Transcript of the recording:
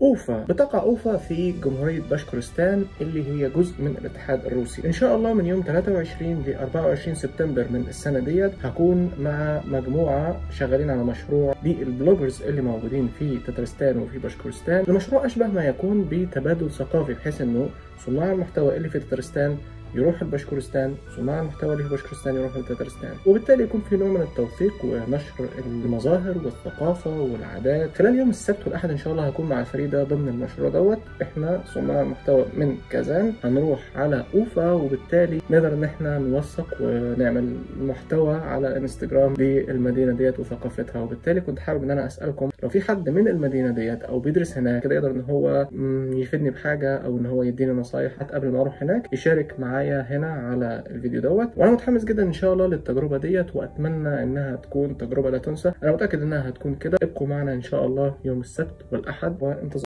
اوفا بتقع اوفا في جمهوريه باشكورستان اللي هي جزء من الاتحاد الروسي ان شاء الله من يوم 23 ل 24 سبتمبر من السنه ديت هكون مع مجموعه شغالين على مشروع للبلوجرز اللي موجودين في تترستان وفي باشكورستان المشروع اشبه ما يكون بتبادل ثقافي بحيث انه صناع المحتوى اللي في تترستان يروح لباشكورستان صناع المحتوى اللي في باشكورستان يروح لتترستان وبالتالي يكون في نوع من التوثيق ونشر المظاهر والثقافه والعادات خلال يوم السبت والاحد ان شاء الله هكون مع الفريق ده ضمن المشروع دوت احنا صناع المحتوى من كازان هنروح على اوفا وبالتالي نقدر ان احنا نوثق ونعمل محتوى على انستجرام للمدينه ديت وثقافتها وبالتالي كنت حابب ان انا اسالكم لو في حد من المدينه ديت او بيدرس هناك كده يقدر ان هو يفيدني بحاجه او ان هو يديني نصايح حتى قبل ما اروح هناك يشارك معايا هنا على الفيديو دوت وانا متحمس جدا ان شاء الله للتجربه ديت واتمنى انها تكون تجربه لا تنسى انا متاكد انها هتكون كده ابقوا معنا ان شاء الله يوم السبت والاحد وانتظروا